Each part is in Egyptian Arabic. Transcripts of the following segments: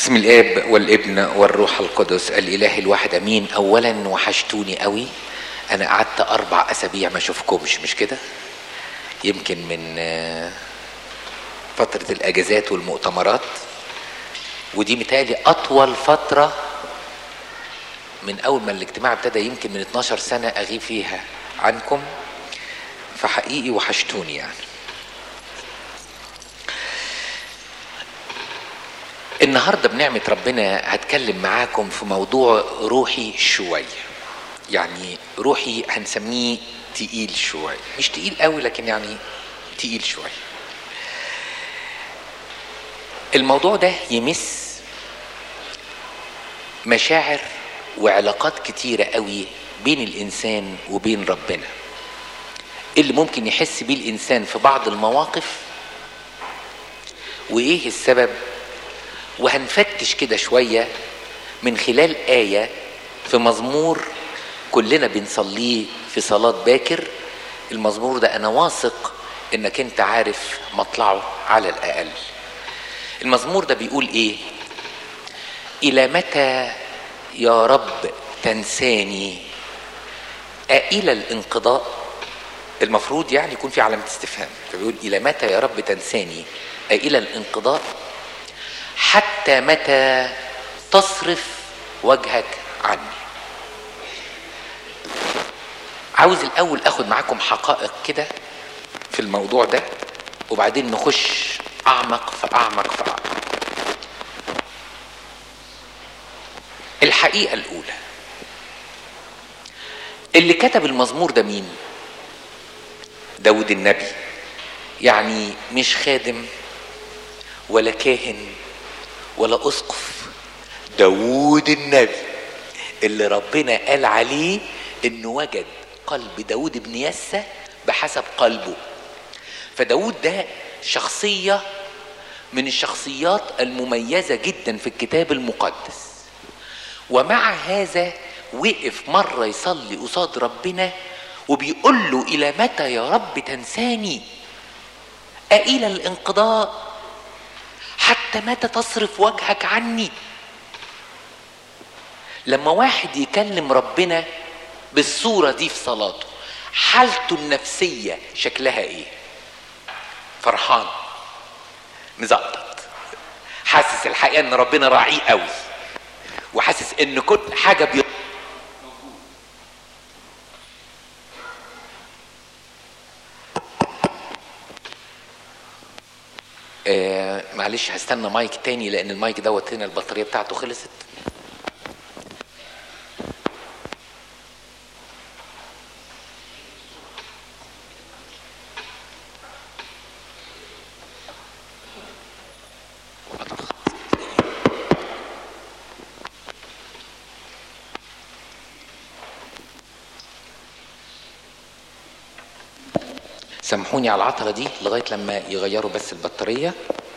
بسم الاب والابن والروح القدس الاله الواحد امين اولا وحشتوني قوي انا قعدت اربع اسابيع ما اشوفكمش مش كده يمكن من آه، فتره الاجازات والمؤتمرات ودي متهيألي اطول فتره من اول ما الاجتماع ابتدى يمكن من 12 سنه اغيب فيها عنكم فحقيقي وحشتوني يعني النهارده بنعمة ربنا هتكلم معاكم في موضوع روحي شوية يعني روحي هنسميه تقيل شوية مش تقيل قوي لكن يعني تقيل شوية الموضوع ده يمس مشاعر وعلاقات كتيرة قوي بين الإنسان وبين ربنا اللي ممكن يحس بيه الإنسان في بعض المواقف وإيه السبب وهنفتش كده شوية من خلال آية في مزمور كلنا بنصليه في صلاة باكر المزمور ده أنا واثق إنك أنت عارف مطلعه على الأقل المزمور ده بيقول إيه إلى متى يا رب تنساني أإلى الانقضاء المفروض يعني يكون في علامة استفهام فبيقول إلى متى يا رب تنساني أإلى الانقضاء حتى متى تصرف وجهك عني عاوز الاول اخد معاكم حقائق كده في الموضوع ده وبعدين نخش اعمق فاعمق فاعمق الحقيقه الاولى اللي كتب المزمور ده مين داود النبي يعني مش خادم ولا كاهن ولا اسقف داوود النبي اللي ربنا قال عليه انه وجد قلب داود بن يسى بحسب قلبه فداود ده شخصية من الشخصيات المميزة جدا في الكتاب المقدس ومع هذا وقف مرة يصلي قصاد ربنا وبيقول له إلى متى يا رب تنساني أإلى الانقضاء حتى متى تصرف وجهك عني لما واحد يكلم ربنا بالصورة دي في صلاته حالته النفسية شكلها ايه فرحان مزقطط حاسس الحقيقة ان ربنا راعيه قوي وحاسس ان كل حاجة بي... آه معلش هستنى مايك تاني لان المايك دوت هنا البطاريه بتاعته خلصت سامحوني على العطلة دي لغاية لما يغيروا بس البطارية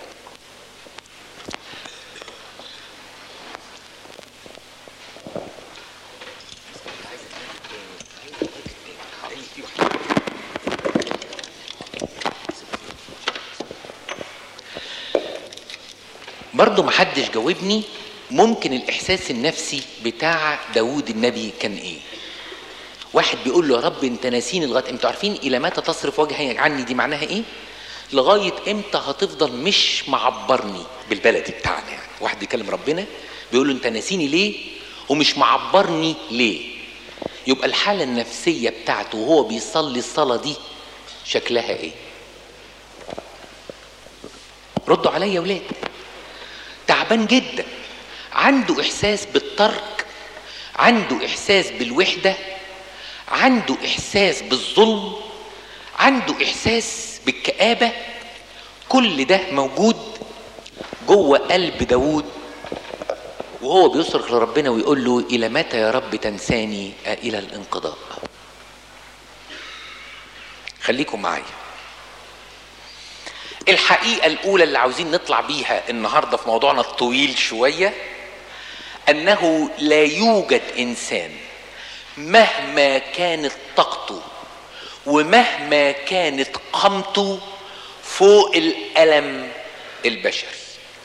برضو محدش جاوبني ممكن الإحساس النفسي بتاع داود النبي كان إيه واحد بيقول له يا رب انت ناسيني لغايه امتى عارفين الى متى تصرف وجهي عني دي معناها ايه لغايه امتى هتفضل مش معبرني بالبلدي بتاعنا يعني واحد بيكلم ربنا بيقول له انت ناسيني ليه ومش معبرني ليه يبقى الحاله النفسيه بتاعته وهو بيصلي الصلاه دي شكلها ايه ردوا عليا يا ولاد تعبان جدا عنده احساس بالترك عنده احساس بالوحده عنده احساس بالظلم عنده احساس بالكآبة كل ده موجود جوه قلب داود وهو بيصرخ لربنا ويقول له إلى متى يا رب تنساني إلى الانقضاء خليكم معايا الحقيقة الأولى اللي عاوزين نطلع بيها النهاردة في موضوعنا الطويل شوية أنه لا يوجد إنسان مهما كانت طاقته ومهما كانت قامته فوق الألم البشري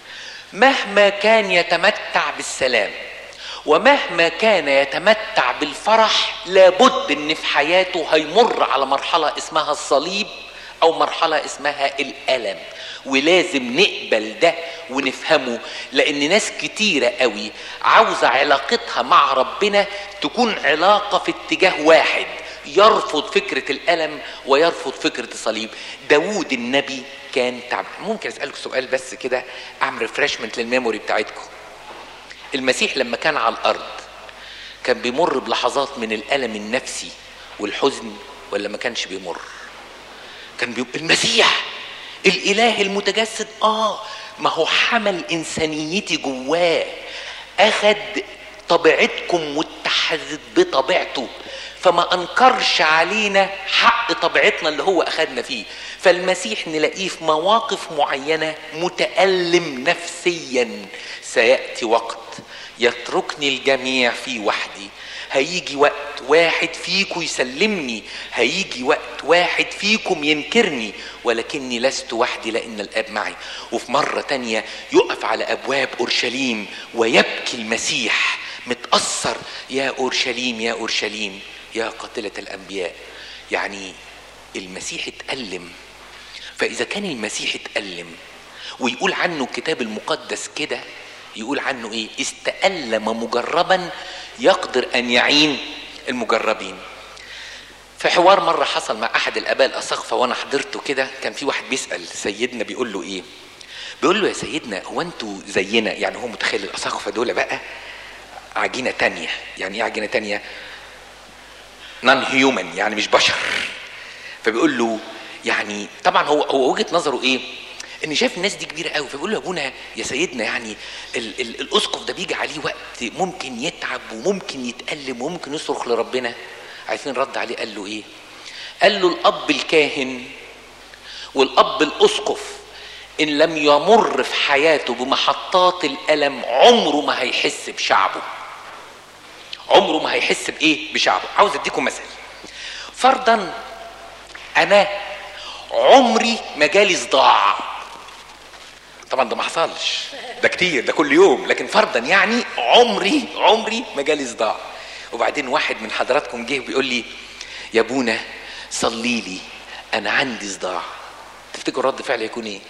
مهما كان يتمتع بالسلام ومهما كان يتمتع بالفرح لابد ان في حياته هيمر على مرحله اسمها الصليب او مرحله اسمها الالم ولازم نقبل ده ونفهمه لان ناس كتيره قوي عاوزه علاقتها مع ربنا تكون علاقه في اتجاه واحد يرفض فكره الالم ويرفض فكره الصليب داوود النبي كان تعب ممكن اسالك سؤال بس كده اعمل ريفرشمنت للميموري بتاعتكم المسيح لما كان على الارض كان بيمر بلحظات من الالم النفسي والحزن ولا ما كانش بيمر كان بيبقى المسيح الاله المتجسد اه ما هو حمل انسانيتي جواه اخد طبيعتكم واتحدت بطبيعته فما انكرش علينا حق طبيعتنا اللي هو اخدنا فيه فالمسيح نلاقيه في مواقف معينه متالم نفسيا سياتي وقت يتركني الجميع في وحدي هيجي وقت واحد فيكم يسلمني هيجي وقت واحد فيكم ينكرني ولكني لست وحدي لأن الآب معي وفي مرة تانية يقف على أبواب أورشليم ويبكي المسيح متأثر يا أورشليم يا أورشليم يا قاتلة الأنبياء يعني المسيح اتألم فإذا كان المسيح اتألم ويقول عنه الكتاب المقدس كده يقول عنه ايه استألم مجربا يقدر ان يعين المجربين في حوار مرة حصل مع أحد الآباء الأساقفة وأنا حضرته كده كان في واحد بيسأل سيدنا بيقول له إيه؟ بيقول له يا سيدنا هو أنتوا زينا يعني هو متخيل الأساقفة دول بقى عجينة تانية يعني إيه عجينة تانية؟ نون هيومن يعني مش بشر فبيقول له يعني طبعا هو هو وجهة نظره إيه؟ ان شايف الناس دي كبيره قوي فبيقول له يا ابونا يا سيدنا يعني ال ال الاسقف ده بيجي عليه وقت ممكن يتعب وممكن يتالم وممكن يصرخ لربنا عارفين رد عليه قال له ايه قال له الاب الكاهن والاب الاسقف ان لم يمر في حياته بمحطات الالم عمره ما هيحس بشعبه عمره ما هيحس بايه بشعبه عاوز اديكم مثل فرضا انا عمري ما جالي صداع طبعا ده ما حصلش ده كتير ده كل يوم لكن فرضا يعني عمري عمري ما جالي صداع وبعدين واحد من حضراتكم جه بيقول لي يا ابونا صلي لي انا عندي صداع تفتكر رد فعلي يكون ايه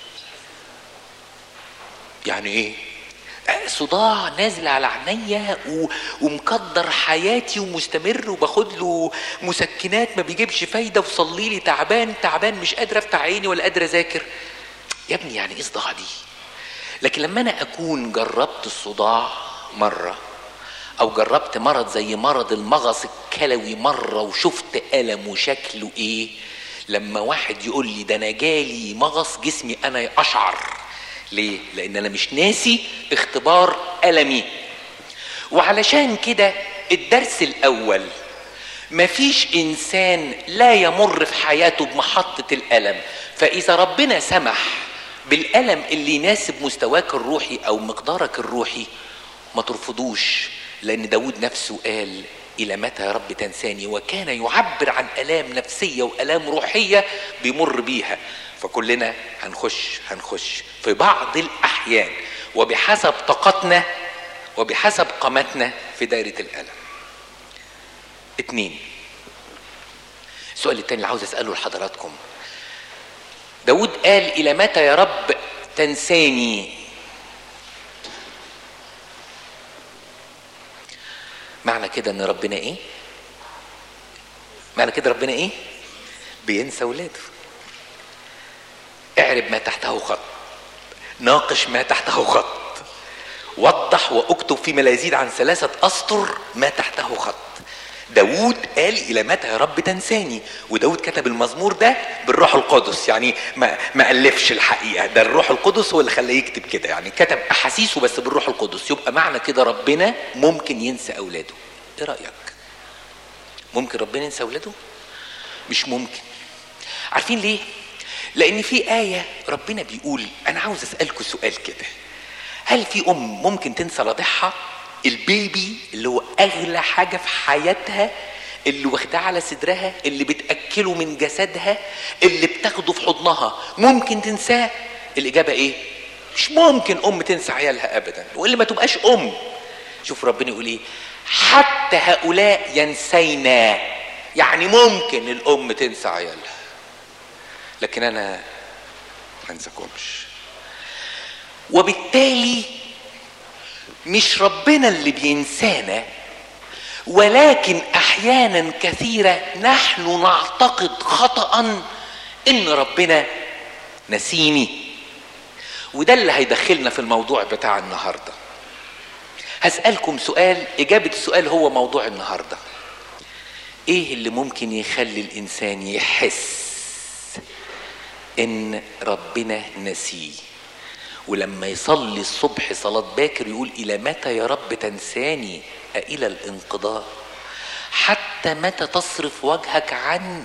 يعني ايه صداع نازل على عينيا و... ومقدر حياتي ومستمر وباخد له مسكنات ما بيجيبش فايده وصلي لي تعبان تعبان مش قادر افتح عيني ولا قادر اذاكر يا ابني يعني ايه صداع دي لكن لما انا اكون جربت الصداع مره او جربت مرض زي مرض المغص الكلوي مره وشفت الم وشكله ايه لما واحد يقول لي ده انا جالي مغص جسمي انا اشعر ليه لان انا مش ناسي اختبار المي وعلشان كده الدرس الاول مفيش انسان لا يمر في حياته بمحطه الالم فاذا ربنا سمح بالالم اللي يناسب مستواك الروحي او مقدارك الروحي ما ترفضوش لان داود نفسه قال الى متى يا رب تنساني وكان يعبر عن الام نفسيه والام روحيه بيمر بيها فكلنا هنخش هنخش في بعض الاحيان وبحسب طاقتنا وبحسب قامتنا في دايره الالم اتنين السؤال التاني اللي عاوز اساله لحضراتكم داود قال الى متى يا رب تنساني معنى كده ان ربنا ايه معنى كده ربنا ايه بينسى ولاده اعرب ما تحته خط ناقش ما تحته خط وضح واكتب فيما لا يزيد عن ثلاثة أسطر ما تحته خط داود قال إلى متى يا رب تنساني وداود كتب المزمور ده بالروح القدس يعني ما, ما ألفش الحقيقة ده الروح القدس هو اللي خلاه يكتب كده يعني كتب أحاسيسه بس بالروح القدس يبقى معنى كده ربنا ممكن ينسى أولاده إيه رأيك ممكن ربنا ينسى أولاده مش ممكن عارفين ليه لأن في آية ربنا بيقول أنا عاوز أسألكم سؤال كده هل في أم ممكن تنسى رضيعها البيبي اللي هو اغلى حاجه في حياتها اللي واخداه على صدرها اللي بتاكله من جسدها اللي بتاخده في حضنها ممكن تنساه الاجابه ايه مش ممكن ام تنسى عيالها ابدا واللي ما تبقاش ام شوف ربنا يقول ايه حتى هؤلاء ينسينا يعني ممكن الام تنسى عيالها لكن انا ما انساكمش وبالتالي مش ربنا اللي بينسانا ولكن احيانا كثيره نحن نعتقد خطا ان ربنا نسيني وده اللي هيدخلنا في الموضوع بتاع النهارده هسالكم سؤال اجابه السؤال هو موضوع النهارده ايه اللي ممكن يخلي الانسان يحس ان ربنا نسيه ولما يصلي الصبح صلاة باكر يقول إلى متى يا رب تنساني أإلى الانقضاء حتى متى تصرف وجهك عني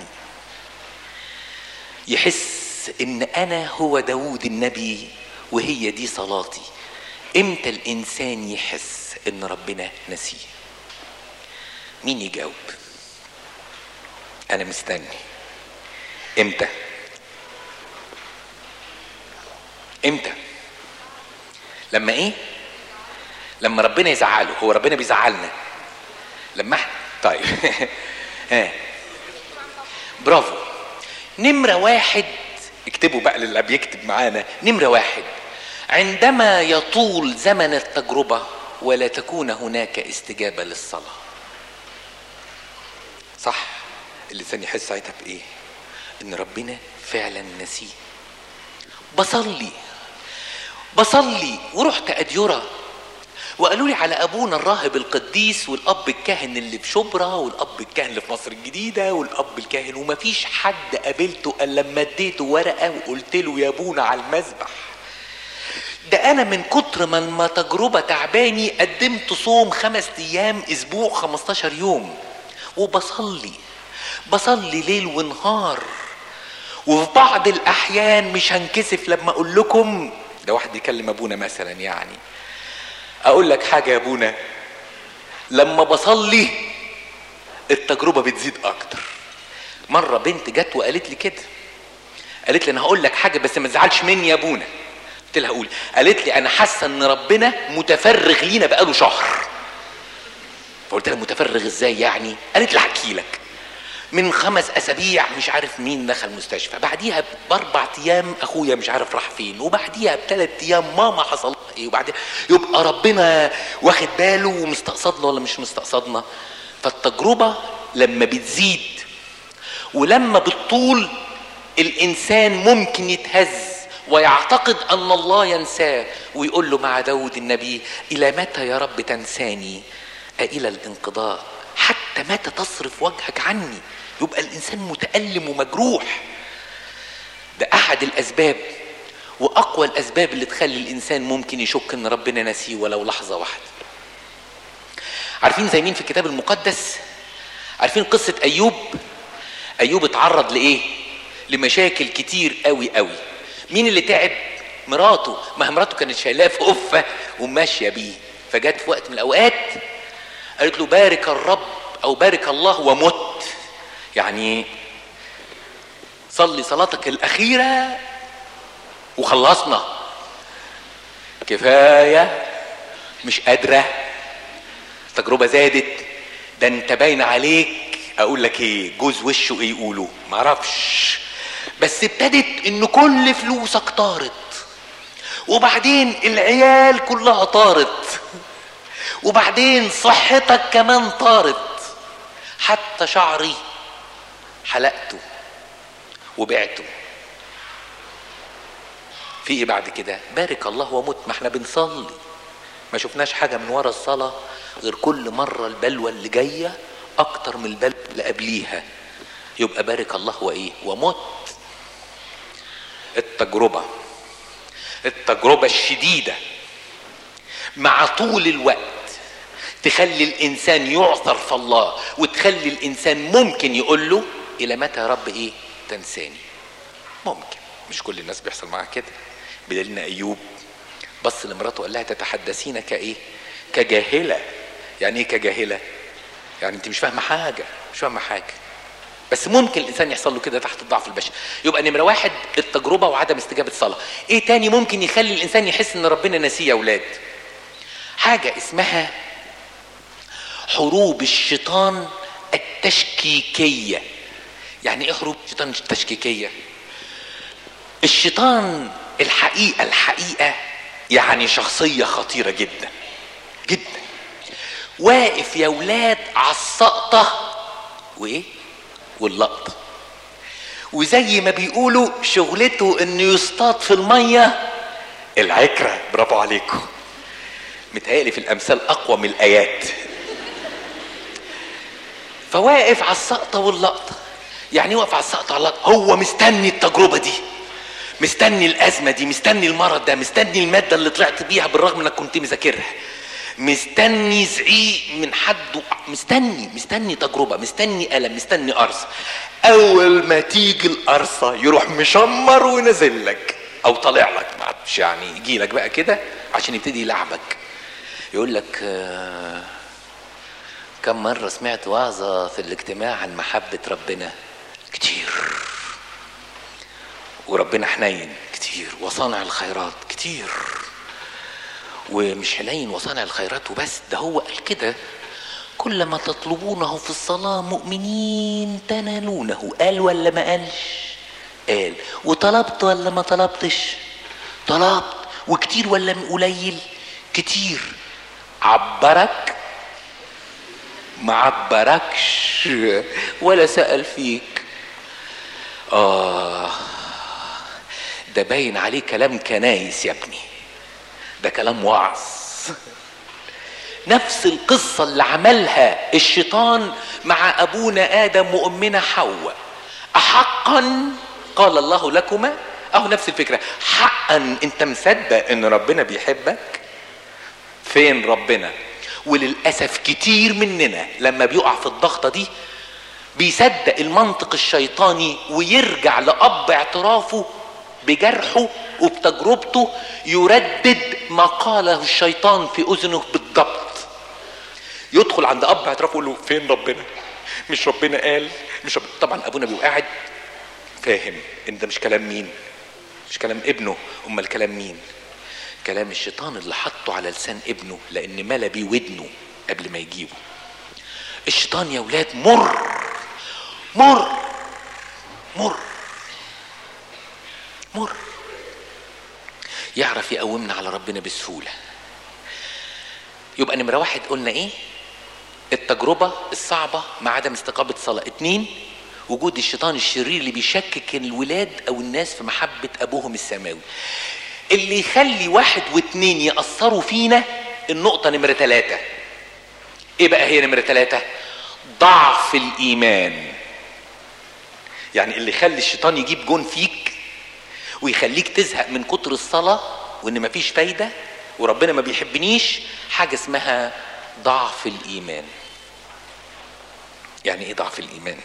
يحس إن أنا هو داود النبي وهي دي صلاتي إمتى الإنسان يحس إن ربنا نسيه مين يجاوب أنا مستني إمتى إمتى لما ايه لما ربنا يزعله هو ربنا بيزعلنا لما احنا طيب ها برافو نمرة واحد اكتبوا بقى للي بيكتب معانا نمرة واحد عندما يطول زمن التجربة ولا تكون هناك استجابة للصلاة صح اللسان يحس ساعتها بإيه إن ربنا فعلا نسيه بصلي بصلي ورحت أديرة وقالوا لي على أبونا الراهب القديس والأب الكاهن اللي في شبرا والأب الكاهن اللي في مصر الجديدة والأب الكاهن ومفيش حد قابلته إلا لما اديته ورقة وقلت له يا أبونا على المذبح ده أنا من كتر ما ما تجربة تعباني قدمت صوم خمس أيام أسبوع 15 يوم وبصلي بصلي ليل ونهار وفي بعض الأحيان مش هنكسف لما أقول لكم ده واحد يكلم ابونا مثلا يعني اقول لك حاجه يا ابونا لما بصلي التجربه بتزيد اكتر مره بنت جت وقالت لي كده قالت لي انا هقول لك حاجه بس ما تزعلش مني يا ابونا قلت لها قول قالت لي انا حاسه ان ربنا متفرغ لينا بقاله شهر فقلت لها متفرغ ازاي يعني قالت لي احكي لك من خمس اسابيع مش عارف مين دخل مستشفى بعديها باربع ايام اخويا مش عارف راح فين وبعديها بثلاث ايام ماما حصل ايه وبعدين يبقى ربنا واخد باله ومستقصدنا ولا مش مستقصدنا فالتجربه لما بتزيد ولما بتطول الانسان ممكن يتهز ويعتقد ان الله ينساه ويقول له مع داود النبي الى متى يا رب تنساني أإلى الانقضاء حتى متى تصرف وجهك عني يبقى الانسان متالم ومجروح ده احد الاسباب واقوى الاسباب اللي تخلي الانسان ممكن يشك ان ربنا نسيه ولو لحظه واحده عارفين زي مين في الكتاب المقدس عارفين قصه ايوب ايوب اتعرض لايه لمشاكل كتير قوي قوي مين اللي تعب مراته ما هي مراته كانت شايلاه في قفه وماشيه بيه فجت في وقت من الاوقات قالت له بارك الرب او بارك الله ومت يعني صلي صلاتك الاخيره وخلصنا كفايه مش قادره التجربه زادت ده انت باين عليك اقول لك ايه جوز وشه ايه يقولوا معرفش بس ابتدت ان كل فلوسك طارت وبعدين العيال كلها طارت وبعدين صحتك كمان طارت حتى شعري حلقته وبعته في ايه بعد كده بارك الله ومت ما احنا بنصلي ما شفناش حاجة من ورا الصلاة غير كل مرة البلوى اللي جاية أكتر من البلوى اللي قبليها يبقى بارك الله وإيه ومت التجربة التجربة الشديدة مع طول الوقت تخلي الانسان يعثر في الله وتخلي الانسان ممكن يقول له الى متى يا رب ايه تنساني ممكن مش كل الناس بيحصل معاها كده بدليل ان ايوب بص لمراته وقال لها تتحدثين كايه كجاهله يعني ايه كجاهله يعني انت مش فاهمه حاجه مش فاهمه حاجه بس ممكن الانسان يحصل له كده تحت الضعف البشري يبقى نمره واحد التجربه وعدم استجابه الصلاه ايه تاني ممكن يخلي الانسان يحس ان ربنا نسيه يا اولاد حاجه اسمها حروب الشيطان التشكيكيه يعني ايه حروب الشيطان التشكيكيه الشيطان الحقيقه الحقيقه يعني شخصيه خطيره جدا جدا واقف يا ولاد على السقطه وايه واللقطه وزي ما بيقولوا شغلته انه يصطاد في الميه العكره برافو عليكم متهيألي في الامثال اقوى من الايات فواقف على السقطه واللقطه يعني واقف على السقطه واللقطه هو مستني التجربه دي مستني الازمه دي مستني المرض ده مستني الماده اللي طلعت بيها بالرغم انك كنت مذاكرها مستني زعيق من حد مستني مستني تجربه مستني الم مستني قرص اول ما تيجي القرصه يروح مشمر ونازل لك او طالع لك ما اعرفش يعني يجي لك بقى كده عشان يبتدي يلعبك يقول لك آه كم مره سمعت وعظه في الاجتماع عن محبه ربنا كتير وربنا حنين كتير وصانع الخيرات كتير ومش حنين وصانع الخيرات وبس ده هو قال كده كل ما تطلبونه في الصلاة مؤمنين تنالونه قال ولا ما قالش قال وطلبت ولا ما طلبتش طلبت وكتير ولا قليل كتير عبرك ما عبركش ولا سأل فيك آه ده باين عليه كلام كنايس يا ابني ده كلام وعظ نفس القصة اللي عملها الشيطان مع أبونا آدم وأمنا حواء أحقا قال الله لكما أهو نفس الفكرة حقا أنت مصدق أن ربنا بيحبك فين ربنا وللأسف كتير مننا لما بيقع في الضغطة دي بيصدق المنطق الشيطاني ويرجع لأب اعترافه بجرحه وبتجربته يردد ما قاله الشيطان في اذنه بالضبط يدخل عند اب اعتراف يقول له فين ربنا مش ربنا قال مش ربنا. طبعا ابونا بيبقى قاعد فاهم ان ده مش كلام مين مش كلام ابنه امال كلام مين كلام الشيطان اللي حطه على لسان ابنه لان ملا بيه ودنه قبل ما يجيبه الشيطان يا ولاد مر مر مر مر يعرف يقومنا على ربنا بسهوله يبقى نمره واحد قلنا ايه التجربه الصعبه مع عدم استقامه الصلاه اتنين وجود الشيطان الشرير اللي بيشكك الولاد او الناس في محبه ابوهم السماوي اللي يخلي واحد واتنين يأثروا فينا النقطة نمرة ثلاثة ايه بقى هي نمرة ثلاثة ضعف الإيمان يعني اللي يخلي الشيطان يجيب جون فيك ويخليك تزهق من كتر الصلاة وان مفيش فايدة وربنا ما بيحبنيش حاجة اسمها ضعف الإيمان يعني ايه ضعف الإيمان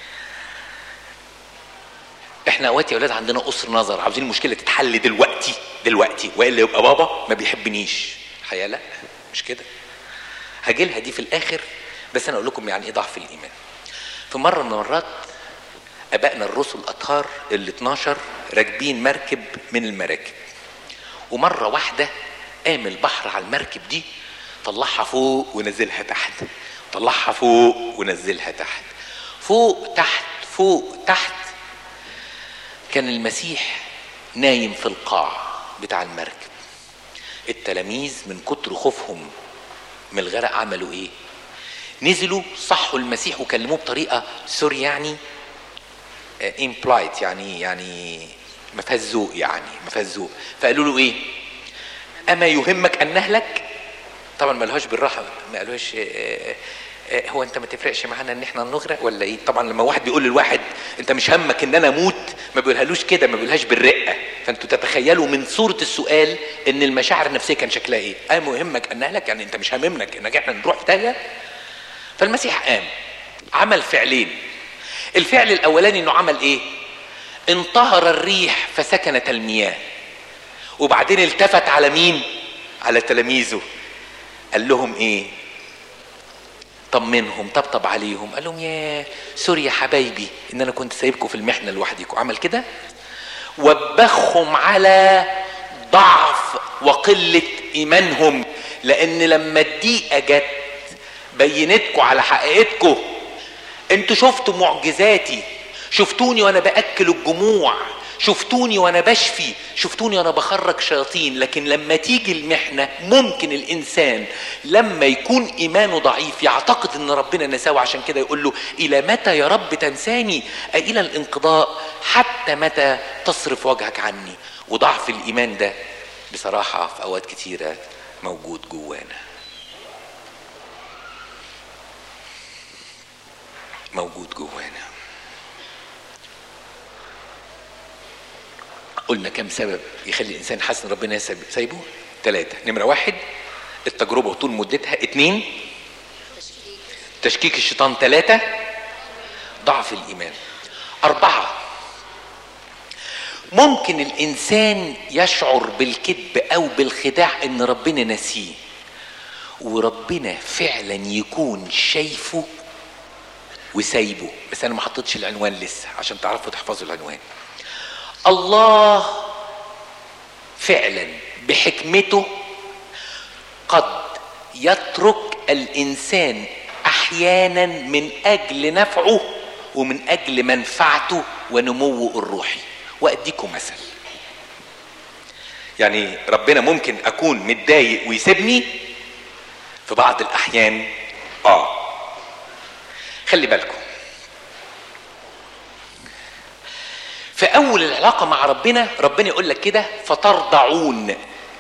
احنا اوقات يا اولاد عندنا قصر نظر عاوزين المشكله تتحل دلوقتي دلوقتي والا يبقى بابا ما بيحبنيش الحقيقه لا مش كده هجيلها دي في الاخر بس انا اقول لكم يعني ايه ضعف الايمان في مره من المرات ابائنا الرسل الاطهار ال 12 راكبين مركب من المراكب ومره واحده قام البحر على المركب دي طلعها فوق ونزلها تحت طلعها فوق ونزلها تحت فوق تحت فوق تحت كان المسيح نايم في القاع بتاع المركب التلاميذ من كتر خوفهم من الغرق عملوا ايه نزلوا صحوا المسيح وكلموه بطريقه سوري يعني امبلايت يعني يعني ما فيهاش ذوق يعني ما فيهاش ذوق فقالوا له ايه اما يهمك ان نهلك طبعا ما قالوهاش بالراحه ما قالوهاش آه هو انت ما تفرقش معانا ان احنا نغرق ولا ايه طبعا لما واحد بيقول للواحد انت مش همك ان انا اموت ما بيقولهالوش كده ما بيقولهاش بالرقه فانتوا تتخيلوا من صوره السؤال ان المشاعر النفسيه كان شكلها ايه اه مهمك ان اهلك يعني انت مش هاممك انك احنا نروح في داهيه فالمسيح قام عمل فعلين الفعل الاولاني انه عمل ايه انطهر الريح فسكنت المياه وبعدين التفت على مين على تلاميذه قال لهم ايه طمنهم طبطب عليهم قال لهم يا سوري يا حبايبي ان انا كنت سايبكم في المحنه لوحدكم عمل كده وبخهم على ضعف وقله ايمانهم لان لما الضيقه جت بينتكم على حقيقتكم انتوا شفتوا معجزاتي شفتوني وانا باكل الجموع شفتوني وانا بشفي شفتوني وانا بخرج شياطين لكن لما تيجي المحنه ممكن الانسان لما يكون ايمانه ضعيف يعتقد ان ربنا نساه عشان كده يقول له الى متى يا رب تنساني الى الانقضاء حتى متى تصرف وجهك عني وضعف الايمان ده بصراحه في اوقات كتيره موجود جوانا موجود جوانا قلنا كم سبب يخلي الانسان حاسس ان ربنا سايبه ثلاثة نمرة واحد التجربة وطول مدتها اتنين تشكيك الشيطان ثلاثة ضعف الإيمان أربعة ممكن الإنسان يشعر بالكذب أو بالخداع إن ربنا نسيه وربنا فعلا يكون شايفه وسايبه بس أنا ما حطيتش العنوان لسه عشان تعرفوا تحفظوا العنوان الله فعلا بحكمته قد يترك الانسان احيانا من اجل نفعه ومن اجل منفعته ونموه الروحي واديكم مثل يعني ربنا ممكن اكون متضايق ويسيبني في بعض الاحيان اه خلي بالكم في اول العلاقه مع ربنا ربنا يقول لك كده فترضعون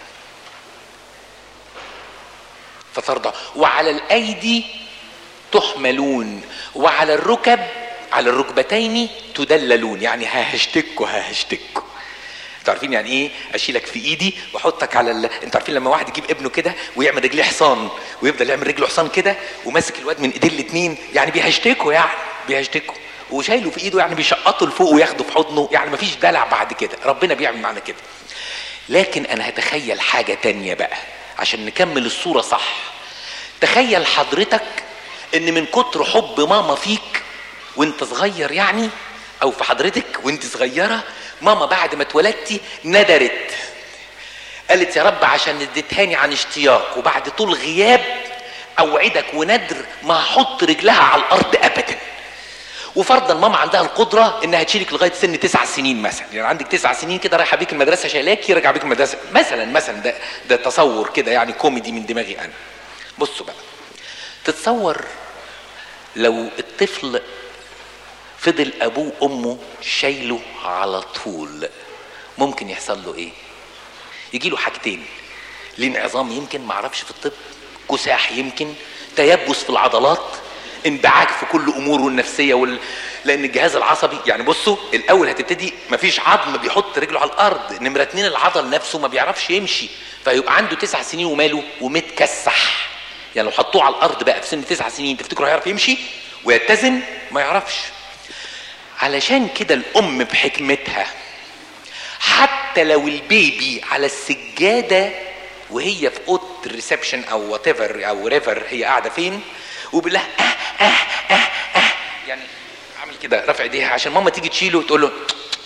فترضع وعلى الايدي تحملون وعلى الركب على الركبتين تدللون يعني ههشتكوا ههشتكوا انتوا عارفين يعني ايه اشيلك في ايدي واحطك على ال... انتوا عارفين لما واحد يجيب ابنه كده ويعمل رجليه حصان ويفضل يعمل رجله حصان كده وماسك الواد من ايديه الاثنين يعني بيهشتكوا يعني بيهشتكوا وشايله في ايده يعني بيشقطه لفوق وياخده في حضنه يعني مفيش دلع بعد كده ربنا بيعمل معنا كده لكن انا هتخيل حاجه تانية بقى عشان نكمل الصوره صح تخيل حضرتك ان من كتر حب ماما فيك وانت صغير يعني او في حضرتك وانت صغيره ماما بعد ما اتولدتي ندرت قالت يا رب عشان اديتهاني عن اشتياق وبعد طول غياب اوعدك وندر ما هحط رجلها على الارض ابدا وفرضا ماما عندها القدره انها تشيلك لغايه سن تسع سنين مثلا يعني عندك تسع سنين كده رايحه بيك المدرسه شايلاكي راجعه بيك المدرسه مثلا مثلا ده ده تصور كده يعني كوميدي من دماغي انا بصوا بقى تتصور لو الطفل فضل ابوه وامه شايله على طول ممكن يحصل له ايه يجي له حاجتين ليه عظام يمكن معرفش في الطب كساح يمكن تيبس في العضلات انبعاج في كل اموره النفسيه وال... لان الجهاز العصبي يعني بصوا الاول هتبتدي مفيش عظم بيحط رجله على الارض نمره اتنين العضل نفسه ما بيعرفش يمشي فيبقى عنده تسع سنين وماله ومتكسح يعني لو حطوه على الارض بقى في سن تسع سنين تفتكروا هيعرف يمشي ويتزن ما يعرفش علشان كده الام بحكمتها حتى لو البيبي على السجاده وهي في اوضه الريسبشن او وات ايفر او ريفر هي قاعده فين وبيقول لها اه اه اه اه يعني عامل كده رافع ايديها عشان ماما تيجي تشيله تقول له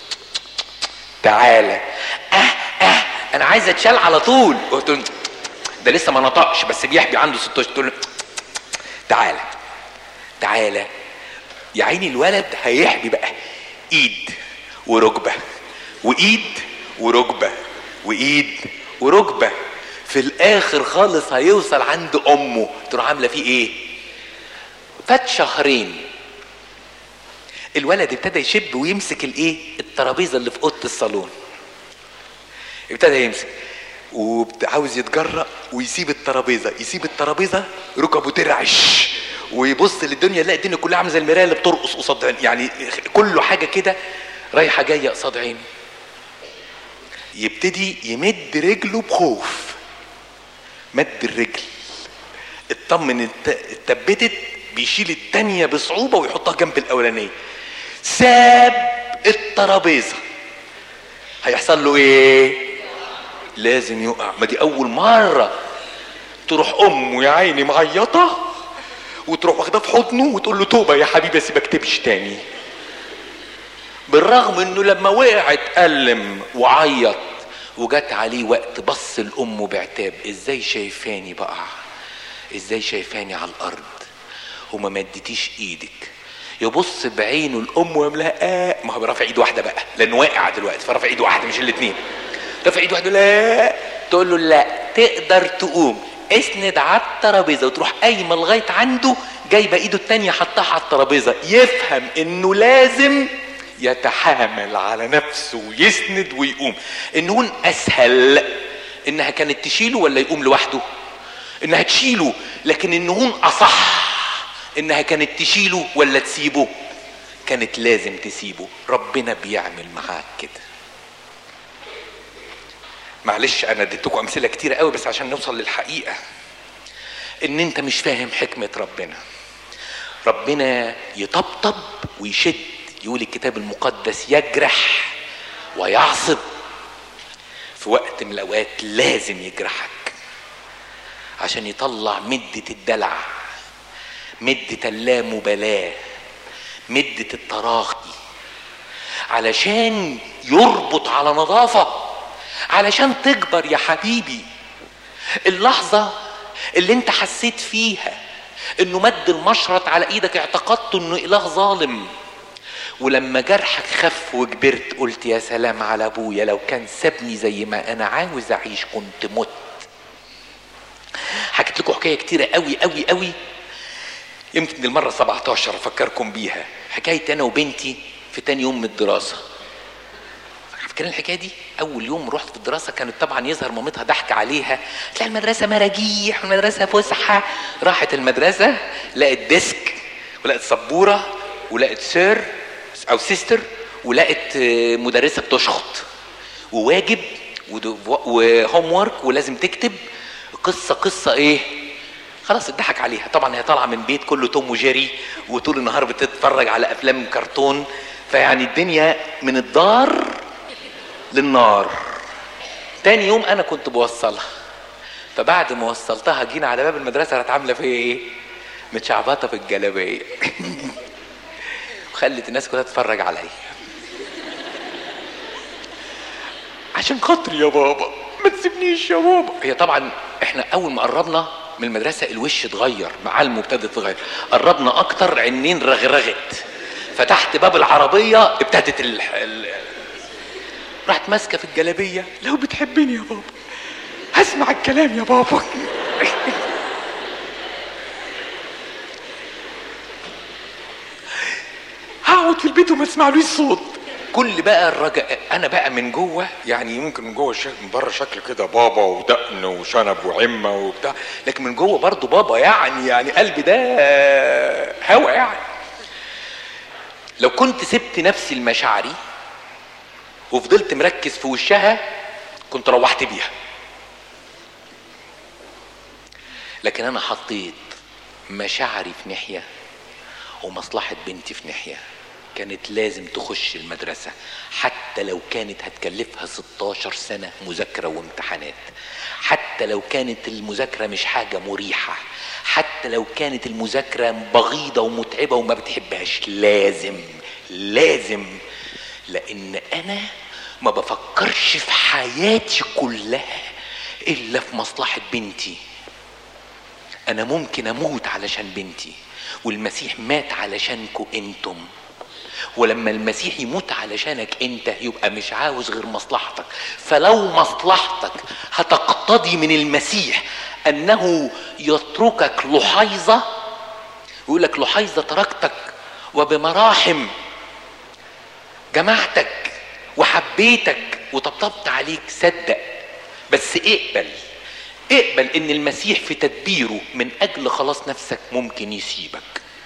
تعالى اه اه انا عايز اتشال على طول قلت له ده لسه ما نطقش بس بيحبي عنده 16 تقول له تعالى تعالى يا عيني الولد هيحبي بقى ايد وركبه وايد وركبه وايد وركبه في الاخر خالص هيوصل عند امه تروح عامله فيه ايه فات شهرين الولد ابتدى يشب ويمسك الايه الترابيزه اللي في اوضه الصالون ابتدى يمسك وعاوز يتجرأ ويسيب الترابيزه يسيب الترابيزه ركبه ترعش ويبص للدنيا يلاقي الدنيا كلها عامله زي المرايه اللي بترقص قصاد عين يعني كله حاجه كده رايحه جايه قصاد عينه يبتدي يمد رجله بخوف مد الرجل اطمن اتثبتت بيشيل التانية بصعوبة ويحطها جنب الأولانية ساب الترابيزة هيحصل له ايه لازم يقع ما دي أول مرة تروح أمه يا عيني معيطة وتروح واخداه في حضنه وتقول له توبه يا حبيبي سيبك تمشي تاني بالرغم انه لما وقع اتألم وعيط وجت عليه وقت بص لامه بعتاب ازاي شايفاني بقع ازاي شايفاني على الارض وما مدتيش ايدك يبص بعينه الام ويملاها آه ما هو رافع ايد واحده بقى لانه واقع دلوقتي فرافع ايد واحده مش الاثنين رافع ايد واحده لا تقول له لا تقدر تقوم اسند على الترابيزه وتروح قايمه لغايه عنده جايبه ايده التانية حطها على الترابيزه يفهم انه لازم يتحامل على نفسه ويسند ويقوم النون اسهل انها كانت تشيله ولا يقوم لوحده انها تشيله لكن النهون اصح انها كانت تشيله ولا تسيبه كانت لازم تسيبه ربنا بيعمل معاك كده معلش انا اديتكم امثله كتيره قوي بس عشان نوصل للحقيقه ان انت مش فاهم حكمه ربنا ربنا يطبطب ويشد يقول الكتاب المقدس يجرح ويعصب في وقت من الاوقات لازم يجرحك عشان يطلع مدة الدلع مدة اللامبالاة مدة التراخي علشان يربط على نظافة علشان تكبر يا حبيبي اللحظة اللي انت حسيت فيها انه مد المشرط على ايدك اعتقدت انه اله ظالم ولما جرحك خف وكبرت قلت يا سلام على ابويا لو كان سابني زي ما انا عاوز اعيش كنت مت حكيت لكم حكايه كتيره قوي قوي قوي يمكن دي المره 17 افكركم بيها حكايه انا وبنتي في تاني يوم من الدراسه فاكرين الحكايه دي اول يوم رحت في الدراسه كانت طبعا يظهر مامتها ضحك عليها تلاقي المدرسه مراجيح والمدرسه فسحه راحت المدرسه لقت ديسك ولقت سبوره ولقت سير او سيستر ولقت مدرسه بتشخط وواجب وهوم ورك ولازم تكتب قصه قصه ايه خلاص اتضحك عليها طبعا هي طالعه من بيت كله توم وجيري وطول النهار بتتفرج على افلام كرتون فيعني الدنيا من الدار للنار تاني يوم انا كنت بوصلها فبعد ما وصلتها جينا على باب المدرسه راحت عامله فيا ايه متشعبطه في الجلابيه وخلت الناس كلها تتفرج عليا عشان خاطري يا بابا ما تسيبنيش يا بابا هي طبعا احنا اول ما قربنا من المدرسه الوش اتغير معالمه ابتدت تتغير قربنا اكتر عينين رغرغت فتحت باب العربيه ابتدت ال... ال... راحت ماسكه في الجلابيه لو بتحبني يا بابا هسمع الكلام يا بابا هقعد في البيت وما اسمعلوش صوت كل بقى الرجاء انا بقى من جوه يعني يمكن من جوه شك... من بره شكل كده بابا ودقن وشنب وعمه وبتاع لكن من جوه برضه بابا يعني يعني قلبي ده هوا يعني لو كنت سبت نفسي لمشاعري وفضلت مركز في وشها كنت روحت بيها لكن انا حطيت مشاعري في ناحيه ومصلحه بنتي في ناحيه كانت لازم تخش المدرسة حتى لو كانت هتكلفها 16 سنة مذاكرة وامتحانات حتى لو كانت المذاكرة مش حاجة مريحة حتى لو كانت المذاكرة بغيضة ومتعبة وما بتحبهاش لازم لازم لأن أنا ما بفكرش في حياتي كلها إلا في مصلحة بنتي أنا ممكن أموت علشان بنتي والمسيح مات علشانكم انتم ولما المسيح يموت علشانك انت يبقى مش عاوز غير مصلحتك فلو مصلحتك هتقتضي من المسيح انه يتركك لحيظة يقول لك لحيظة تركتك وبمراحم جمعتك وحبيتك وطبطبت عليك صدق بس اقبل اقبل ان المسيح في تدبيره من اجل خلاص نفسك ممكن يسيبك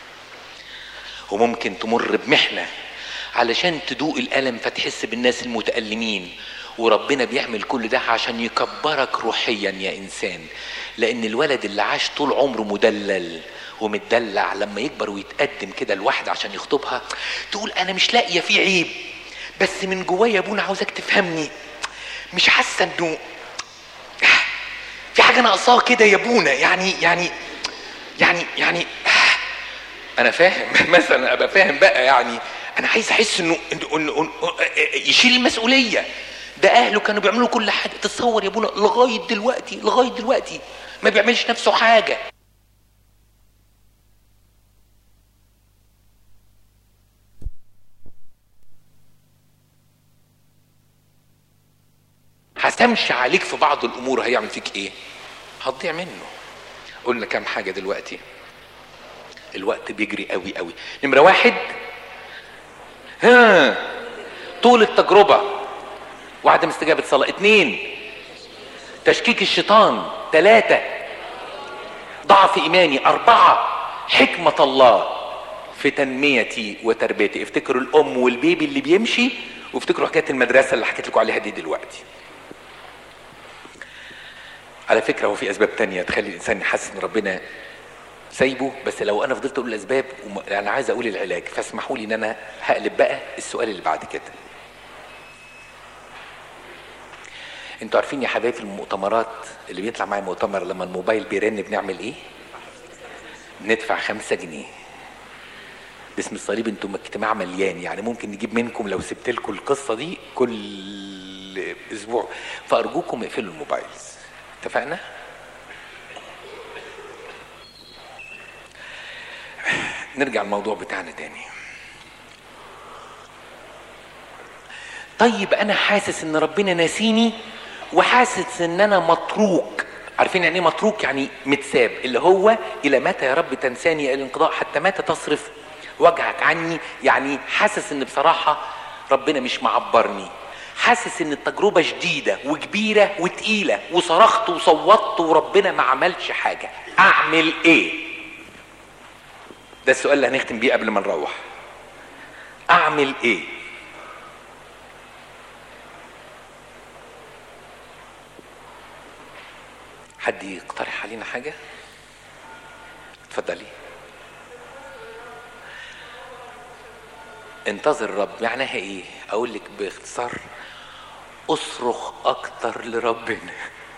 وممكن تمر بمحنه علشان تدوق الالم فتحس بالناس المتالمين وربنا بيعمل كل ده عشان يكبرك روحيا يا انسان لان الولد اللي عاش طول عمره مدلل ومتدلع لما يكبر ويتقدم كده لواحده عشان يخطبها تقول انا مش لاقيه فيه عيب بس من جوايا يا ابونا عاوزك تفهمني مش حاسه انه في حاجه ناقصاه كده يا ابونا يعني يعني يعني يعني انا فاهم مثلا ابقى فاهم بقى يعني انا عايز احس انه إنه- إنه إنه يشيل المسؤوليه ده اهله كانوا بيعملوا كل حاجه تتصور يا ابونا لغايه دلوقتي لغايه دلوقتي ما بيعملش نفسه حاجه هتمشي عليك في بعض الامور هيعمل فيك ايه هتضيع منه قلنا كام حاجه دلوقتي الوقت بيجري قوي قوي نمره واحد ها طول التجربه وعدم استجابه صلاه اتنين تشكيك الشيطان ثلاثه ضعف ايماني اربعه حكمه الله في تنميتي وتربيتي افتكروا الام والبيبي اللي بيمشي وافتكروا حكايه المدرسه اللي حكيت لكم عليها دي دلوقتي على فكره هو في اسباب تانية تخلي الانسان يحس ان ربنا سايبه بس لو انا فضلت اقول الاسباب وم... انا عايز اقول العلاج فاسمحوا لي ان انا هقلب بقى السؤال اللي بعد كده انتوا عارفين يا حبايبي في المؤتمرات اللي بيطلع معايا مؤتمر لما الموبايل بيرن بنعمل ايه بندفع خمسة جنيه باسم الصليب انتم اجتماع مليان يعني ممكن نجيب منكم لو سبت لكم القصه دي كل اسبوع فارجوكم اقفلوا الموبايلز اتفقنا نرجع الموضوع بتاعنا تاني طيب انا حاسس ان ربنا ناسيني وحاسس ان انا متروك عارفين يعني ايه متروك يعني متساب اللي هو الى متى يا رب تنساني الى الانقضاء حتى متى تصرف وجهك عني يعني حاسس ان بصراحه ربنا مش معبرني حاسس ان التجربه شديده وكبيره وتقيله وصرخت وصوتت وربنا ما عملش حاجه اعمل ايه ده السؤال اللي هنختم بيه قبل ما نروح اعمل ايه حد يقترح علينا حاجه اتفضلي انتظر الرب معناها ايه اقول لك باختصار اصرخ اكتر لربنا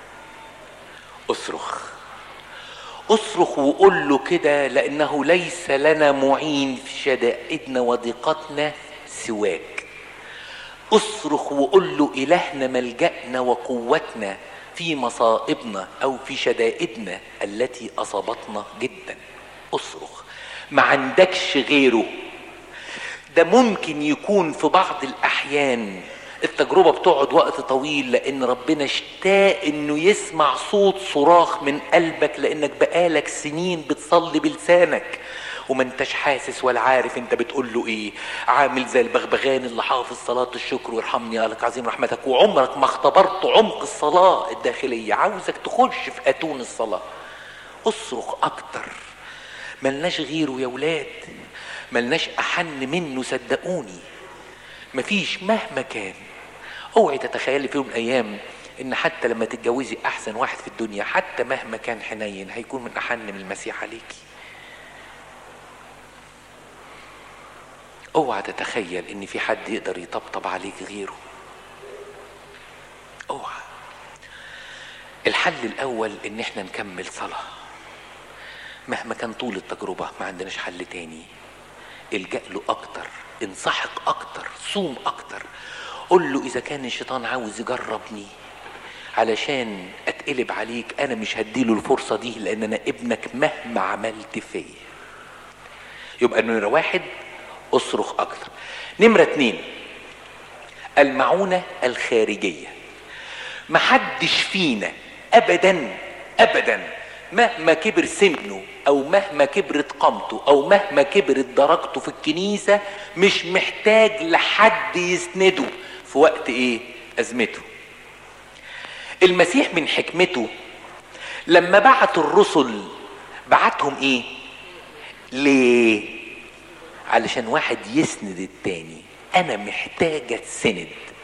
اصرخ اصرخ وقول له كده لانه ليس لنا معين في شدائدنا وضيقتنا سواك اصرخ وقول له الهنا ملجانا وقوتنا في مصائبنا او في شدائدنا التي اصابتنا جدا اصرخ ما عندكش غيره ده ممكن يكون في بعض الاحيان التجربة بتقعد وقت طويل لأن ربنا اشتاق إنه يسمع صوت صراخ من قلبك لأنك بقالك سنين بتصلي بلسانك وما انتش حاسس ولا عارف انت بتقول له ايه عامل زي البغبغان اللي حافظ صلاة الشكر وارحمني يا لك عظيم رحمتك وعمرك ما اختبرت عمق الصلاة الداخلية عاوزك تخش في أتون الصلاة اصرخ أكتر ملناش غيره يا ولاد ملناش أحن منه صدقوني مفيش مهما كان اوعي تتخيلي في يوم من الايام ان حتى لما تتجوزي احسن واحد في الدنيا حتى مهما كان حنين هيكون من احن من المسيح عليكي اوعى تتخيل ان في حد يقدر يطبطب عليك غيره اوعى الحل الاول ان احنا نكمل صلاه مهما كان طول التجربه ما عندناش حل تاني الجا له اكتر انسحق اكتر صوم اكتر قل له اذا كان الشيطان عاوز يجربني علشان اتقلب عليك انا مش هديله الفرصه دي لان انا ابنك مهما عملت فيا يبقى نمره واحد اصرخ اكتر نمره اتنين المعونه الخارجيه محدش فينا ابدا ابدا مهما كبر سنه او مهما كبرت قامته او مهما كبرت درجته في الكنيسة مش محتاج لحد يسنده في وقت ايه ازمته المسيح من حكمته لما بعت الرسل بعتهم ايه ليه علشان واحد يسند التاني انا محتاج اتسند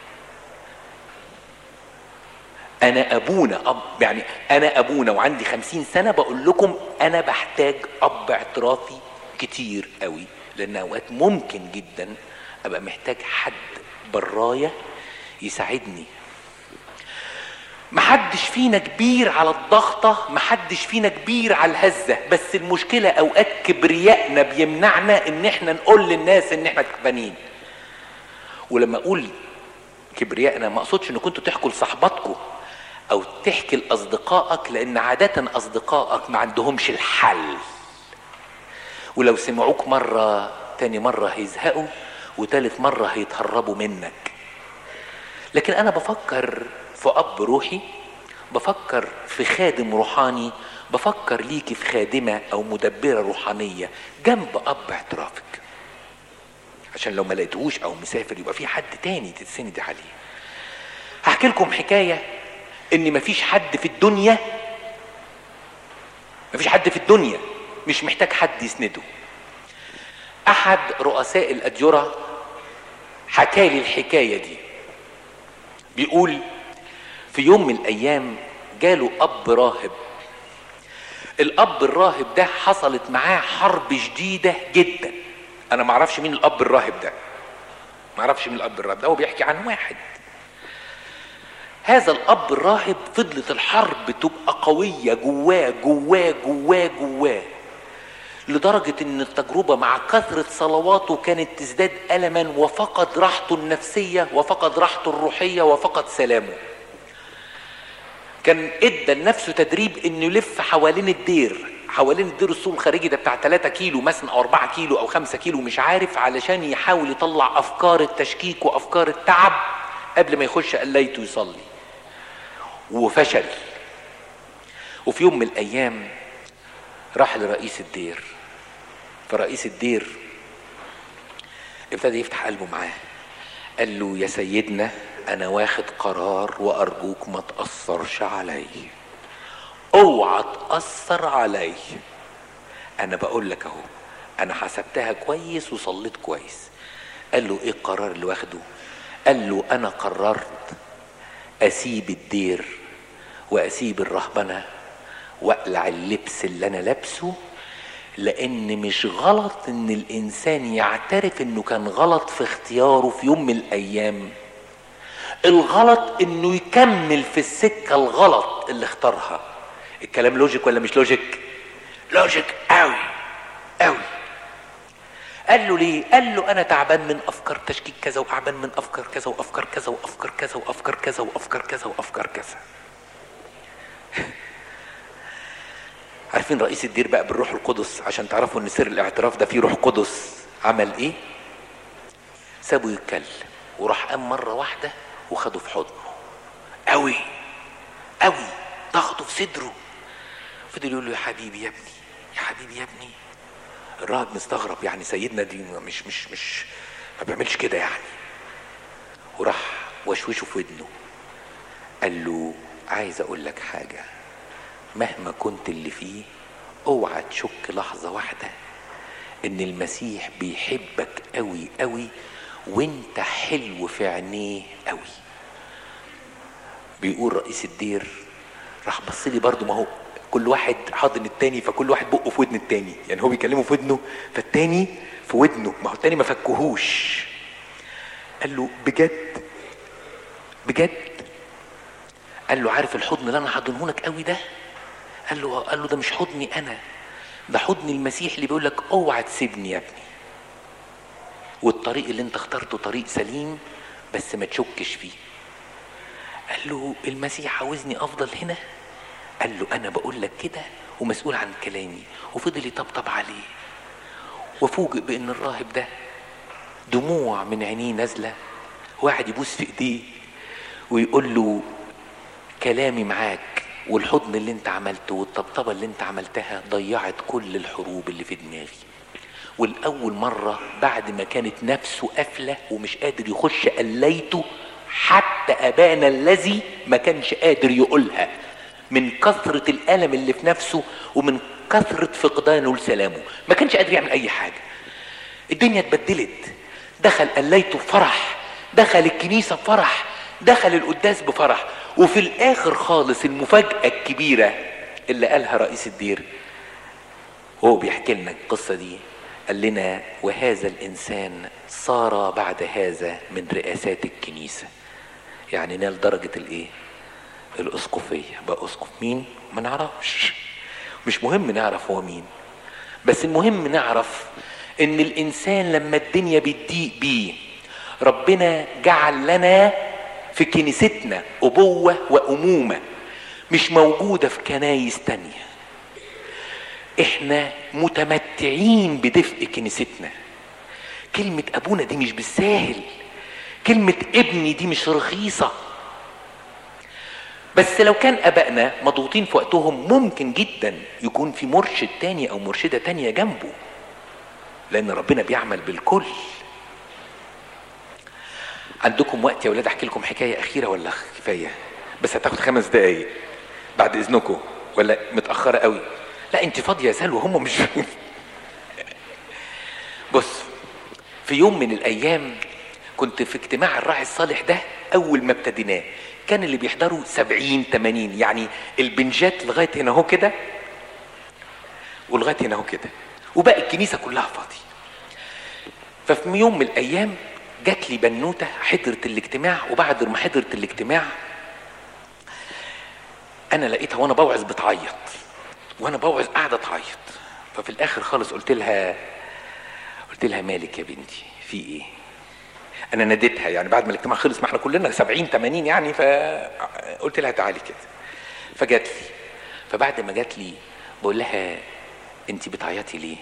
انا ابونا اب يعني انا ابونا وعندي خمسين سنة بقول لكم انا بحتاج اب اعترافي كتير قوي لان اوقات ممكن جدا ابقى محتاج حد براية يساعدني محدش فينا كبير على الضغطة محدش فينا كبير على الهزة بس المشكلة اوقات كبريائنا بيمنعنا ان احنا نقول للناس ان احنا كسبانين ولما اقول كبريائنا ما اقصدش ان كنتوا تحكوا لصاحباتكم او تحكي لاصدقائك لان عادة اصدقائك ما عندهمش الحل ولو سمعوك مرة تاني مرة هيزهقوا وتالت مرة هيتهربوا منك لكن انا بفكر في اب روحي بفكر في خادم روحاني بفكر ليكي في خادمة او مدبرة روحانية جنب اب اعترافك عشان لو ما لقيتهوش او مسافر يبقى في حد تاني تتسند عليه هحكي لكم حكاية ان مفيش حد في الدنيا مفيش حد في الدنيا مش محتاج حد يسنده احد رؤساء الاديرة حكى لي الحكاية دي بيقول في يوم من الايام جاله اب راهب الاب الراهب ده حصلت معاه حرب شديده جدا انا ما اعرفش مين الاب الراهب ده ما اعرفش مين الاب الراهب ده هو بيحكي عن واحد هذا الاب الراهب فضلت الحرب تبقى قويه جواه جواه جواه جواه لدرجة ان التجربة مع كثرة صلواته كانت تزداد ألما وفقد راحته النفسية وفقد راحته الروحية وفقد سلامه كان ادى لنفسه تدريب انه يلف حوالين الدير حوالين الدير السور الخارجي ده بتاع 3 كيلو مثلا او 4 كيلو او 5 كيلو مش عارف علشان يحاول يطلع افكار التشكيك وافكار التعب قبل ما يخش قليته يصلي وفشل وفي يوم من الايام راح لرئيس الدير فرئيس الدير ابتدى يفتح قلبه معاه قال له يا سيدنا انا واخد قرار وارجوك ما تاثرش علي اوعى تاثر علي انا بقول لك اهو انا حسبتها كويس وصليت كويس قال له ايه القرار اللي واخده قال له انا قررت اسيب الدير واسيب الرهبنه واقلع اللبس اللي انا لابسه لان مش غلط ان الانسان يعترف انه كان غلط في اختياره في يوم من الايام الغلط انه يكمل في السكة الغلط اللي اختارها الكلام لوجيك ولا مش لوجيك لوجيك قوي قوي قال له ليه قال له انا تعبان من افكار تشكيك كذا وتعبان من افكار كذا وافكار كذا وافكار كذا وافكار كذا وافكار كذا وافكار كذا عارفين رئيس الدير بقى بالروح القدس عشان تعرفوا ان سر الاعتراف ده فيه روح قدس عمل ايه سابه يتكلم وراح قام مره واحده وخده في حضنه قوي قوي ضغطه في صدره فضل يقول له يا حبيبي يا ابني يا حبيبي يا ابني الراهب مستغرب يعني سيدنا دي مش مش مش ما بيعملش كده يعني وراح وشوشه في ودنه قال له عايز اقول لك حاجه مهما كنت اللي فيه اوعى تشك لحظة واحدة ان المسيح بيحبك قوي قوي وانت حلو في عينيه قوي بيقول رئيس الدير راح بص لي برضه ما هو كل واحد حاضن التاني فكل واحد بقه في ودن التاني يعني هو بيكلمه في ودنه فالتاني في ودنه ما هو التاني ما فكهوش قال له بجد بجد قال له عارف الحضن اللي انا حاضنهولك قوي ده قال له قال له ده مش حضني انا ده حضن المسيح اللي بيقول لك اوعى تسيبني يا ابني والطريق اللي انت اخترته طريق سليم بس ما تشكش فيه قال له المسيح عاوزني افضل هنا قال له انا بقول لك كده ومسؤول عن كلامي وفضل يطبطب عليه وفوجئ بان الراهب ده دموع من عينيه نازله واحد يبوس في ايديه ويقول له كلامي معاك والحضن اللي انت عملته والطبطبه اللي انت عملتها ضيعت كل الحروب اللي في دماغي والاول مره بعد ما كانت نفسه قافله ومش قادر يخش قليته حتى ابانا الذي ما كانش قادر يقولها من كثرة الألم اللي في نفسه ومن كثرة فقدانه لسلامه ما كانش قادر يعمل أي حاجة الدنيا اتبدلت دخل قليته بفرح دخل الكنيسة بفرح دخل القداس بفرح وفي الآخر خالص المفاجأة الكبيرة اللي قالها رئيس الدير وهو بيحكي لنا القصة دي قال لنا وهذا الإنسان صار بعد هذا من رئاسات الكنيسة يعني نال درجة الإيه؟ الاسقفيه بقى اسقف مين ما نعرفش مش مهم نعرف هو مين بس المهم نعرف ان الانسان لما الدنيا بتضيق بيه ربنا جعل لنا في كنيستنا ابوه وامومه مش موجوده في كنايس تانيه احنا متمتعين بدفء كنيستنا كلمة ابونا دي مش بالساهل كلمة ابني دي مش رخيصة بس لو كان ابائنا مضغوطين في وقتهم ممكن جدا يكون في مرشد تاني او مرشدة تانية جنبه لان ربنا بيعمل بالكل عندكم وقت يا ولاد احكي لكم حكاية اخيرة ولا كفاية بس هتاخد خمس دقايق بعد اذنكم ولا متأخرة قوي لا انت فاضية يا سلوى هم مش بص في يوم من الايام كنت في اجتماع الراعي الصالح ده اول ما ابتديناه كان اللي بيحضروا سبعين تمانين يعني البنجات لغاية هنا اهو كده ولغاية هنا اهو كده وباقي الكنيسة كلها فاضي ففي يوم من الايام جات لي بنوتة حضرت الاجتماع وبعد ما حضرت الاجتماع انا لقيتها وانا بوعظ بتعيط وانا بوعظ قاعدة تعيط ففي الاخر خالص قلت لها قلت لها مالك يا بنتي في ايه انا ناديتها يعني بعد ما الاجتماع خلص ما احنا كلنا 70 80 يعني فقلت لها تعالي كده فجات لي فبعد ما جات لي بقول لها انت بتعيطي ليه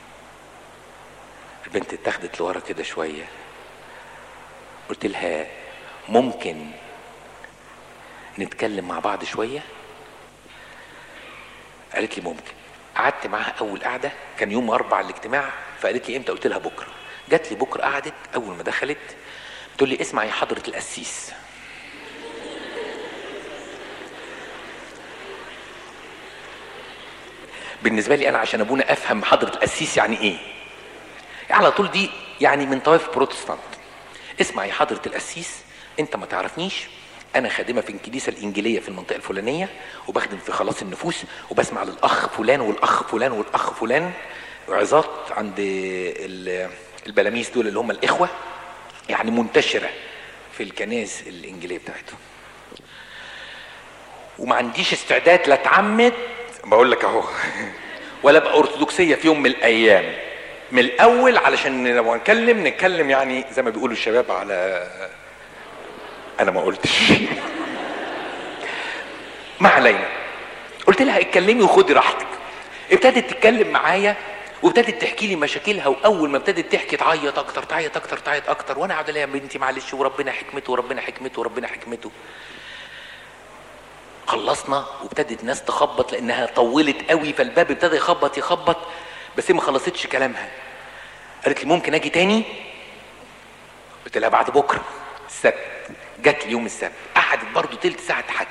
البنت اتاخدت لورا كده شويه قلت لها ممكن نتكلم مع بعض شويه قالت لي ممكن قعدت معاها اول قعده كان يوم اربع الاجتماع فقالت لي امتى قلت لها بكره جات لي بكره قعدت اول ما دخلت تقول لي اسمع يا حضره القسيس بالنسبه لي انا عشان ابونا افهم حضره القسيس يعني ايه على طول دي يعني من طوائف بروتستانت اسمع يا حضره القسيس انت ما تعرفنيش انا خادمه في الكنيسه الانجيليه في المنطقه الفلانيه وبخدم في خلاص النفوس وبسمع للاخ فلان والاخ فلان والاخ فلان عظات عند ال- البلاميس دول اللي هم الاخوه يعني منتشره في الكنائس الانجيليه بتاعتهم وما عنديش استعداد لا اتعمد بقول لك اهو ولا ابقى ارثوذكسيه في يوم من الايام من الاول علشان لو نتكلم نتكلم يعني زي ما بيقولوا الشباب على انا ما قلتش ما علينا قلت لها اتكلمي وخدي راحتك ابتدت تتكلم معايا وابتدت تحكي لي مشاكلها واول ما ابتدت تحكي تعيط اكتر تعيط اكتر تعيط اكتر وانا قاعد لها يا بنتي معلش وربنا حكمته وربنا حكمته وربنا حكمته خلصنا وابتدت ناس تخبط لانها طولت قوي فالباب ابتدى يخبط يخبط بس هي ما خلصتش كلامها قالت لي ممكن اجي تاني قلت لها بعد بكره السبت جت لي يوم السبت قعدت برضو تلت ساعه تحكي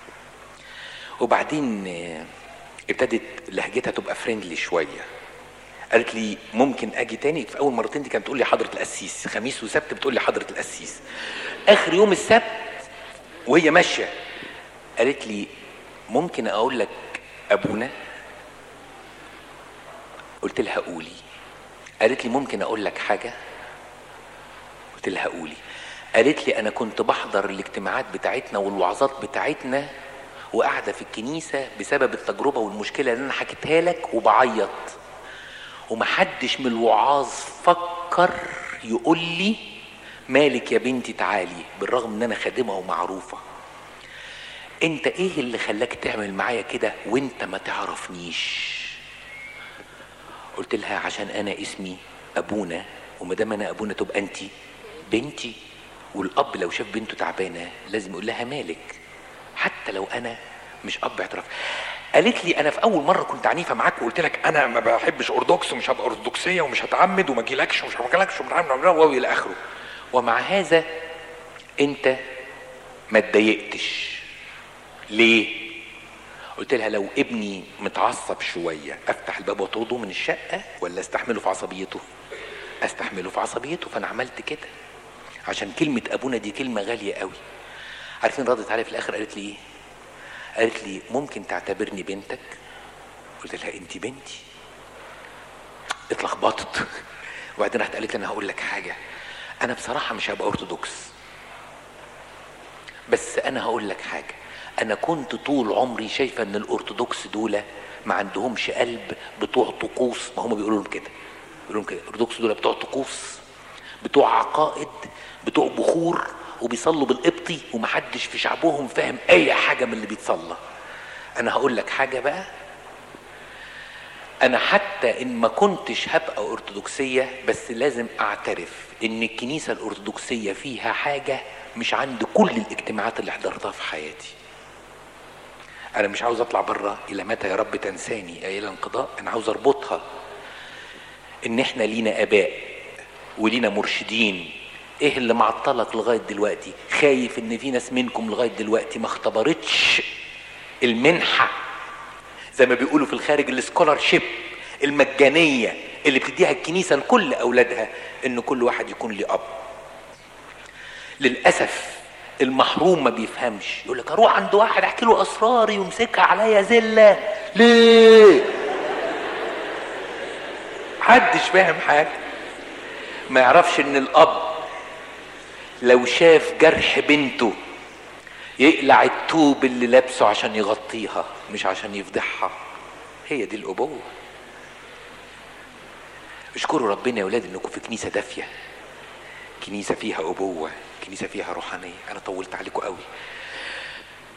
وبعدين آه، ابتدت لهجتها تبقى فريندلي شويه قالت لي ممكن اجي تاني في اول مرتين دي كانت بتقول لي حضره القسيس خميس وسبت بتقول لي حضره القسيس اخر يوم السبت وهي ماشيه قالت لي ممكن اقول لك ابونا قلت لها قولي قالت لي ممكن اقول لك حاجه قلت لها قولي قالت لي انا كنت بحضر الاجتماعات بتاعتنا والوعظات بتاعتنا وقاعده في الكنيسه بسبب التجربه والمشكله اللي انا حكيتها لك وبعيط ومحدش من الوعاظ فكر يقول لي مالك يا بنتي تعالي بالرغم ان انا خادمه ومعروفه انت ايه اللي خلاك تعمل معايا كده وانت ما تعرفنيش قلت لها عشان انا اسمي ابونا وما دام انا ابونا تبقى انت بنتي والاب لو شاف بنته تعبانه لازم يقول لها مالك حتى لو انا مش اب اعتراف قالت لي انا في اول مره كنت عنيفه معاك وقلت لك انا ما بحبش ارثوذكس ومش هبقى ارثوذكسيه ومش هتعمد وما اجيلكش ومش هاجيلكش ومش هعمل والى اخره ومع هذا انت ما اتضايقتش ليه قلت لها لو ابني متعصب شويه افتح الباب واطرده من الشقه ولا استحمله في عصبيته استحمله في عصبيته فانا عملت كده عشان كلمه ابونا دي كلمه غاليه قوي عارفين ردت عليا في الاخر قالت لي ايه قالت لي ممكن تعتبرني بنتك قلت لها انت بنتي اتلخبطت وبعدين راحت قالت لي انا هقول لك حاجه انا بصراحه مش هبقى ارثوذكس بس انا هقول لك حاجه انا كنت طول عمري شايفه ان الارثوذكس دول ما عندهمش قلب بتوع طقوس ما هم بيقولوا لهم كده بيقولوا لهم كده الارثوذكس دول بتوع طقوس بتوع عقائد بتوع بخور وبيصلوا بالقبطي ومحدش في شعبهم فاهم اي حاجه من اللي بيتصلى انا هقول لك حاجه بقى انا حتى ان ما كنتش هبقى ارثوذكسيه بس لازم اعترف ان الكنيسه الارثوذكسيه فيها حاجه مش عند كل الاجتماعات اللي حضرتها في حياتي انا مش عاوز اطلع بره الى متى يا رب تنساني الى انقضاء انا عاوز اربطها ان احنا لينا اباء ولينا مرشدين ايه اللي معطلك لغايه دلوقتي خايف ان في ناس منكم لغايه دلوقتي ما اختبرتش المنحه زي ما بيقولوا في الخارج السكولارشيب المجانيه اللي بتديها الكنيسه لكل اولادها ان كل واحد يكون له اب للاسف المحروم ما بيفهمش يقول لك اروح عند واحد احكي له اسراري ويمسكها عليا زله ليه محدش فاهم حاجه ما يعرفش ان الاب لو شاف جرح بنته يقلع التوب اللي لابسه عشان يغطيها مش عشان يفضحها هي دي الابوه اشكروا ربنا يا ولاد انكم في كنيسه دافيه كنيسه فيها ابوه كنيسه فيها روحانيه انا طولت عليكم قوي